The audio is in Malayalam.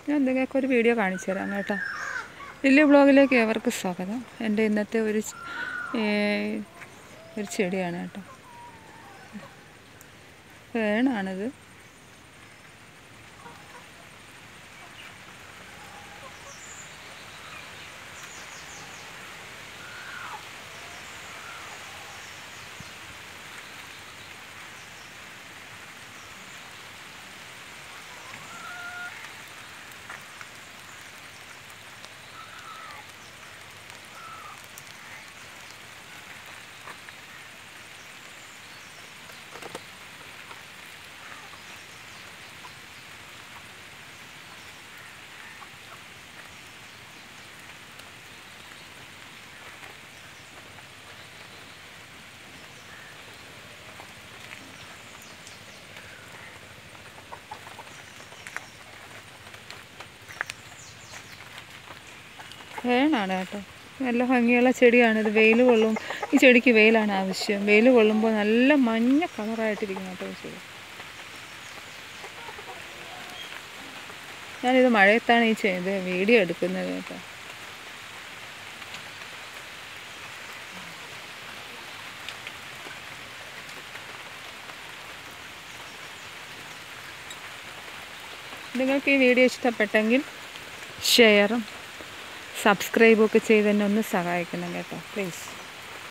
ഞാൻ നിങ്ങൾക്ക് ഒരു വീഡിയോ കാണിച്ചു തരാം കേട്ടോ ലില്ലി ബ്ലോഗിലേക്ക് ഏവർക്ക് സ്വാഗതം എൻ്റെ ഇന്നത്തെ ഒരു ചെ- ഏ, ഒരു ചെടിയാണ് കേട്ടോ വേണാണിത് വേണാണ് കേട്ടോ നല്ല ഭംഗിയുള്ള ചെടിയാണിത് വെയിൽ കൊള്ളും ഈ ചെടിക്ക് വെയിലാണ് ആവശ്യം വെയിൽ കൊള്ളുമ്പോൾ നല്ല മഞ്ഞ കളറായിട്ടിരിക്കും കേട്ടോ ഈ ചെടി ഞാനിത് മഴയത്താണ് ഈ ചെയ്ത് വീഡിയോ എടുക്കുന്നത് കേട്ടോ നിങ്ങൾക്ക് ഈ വീഡിയോ ഇഷ്ടപ്പെട്ടെങ്കിൽ ഷെയറും സബ്സ്ക്രൈബും ഒക്കെ ചെയ്ത് എന്നെ ഒന്ന് സഹായിക്കണം കേട്ടോ പ്ലീസ്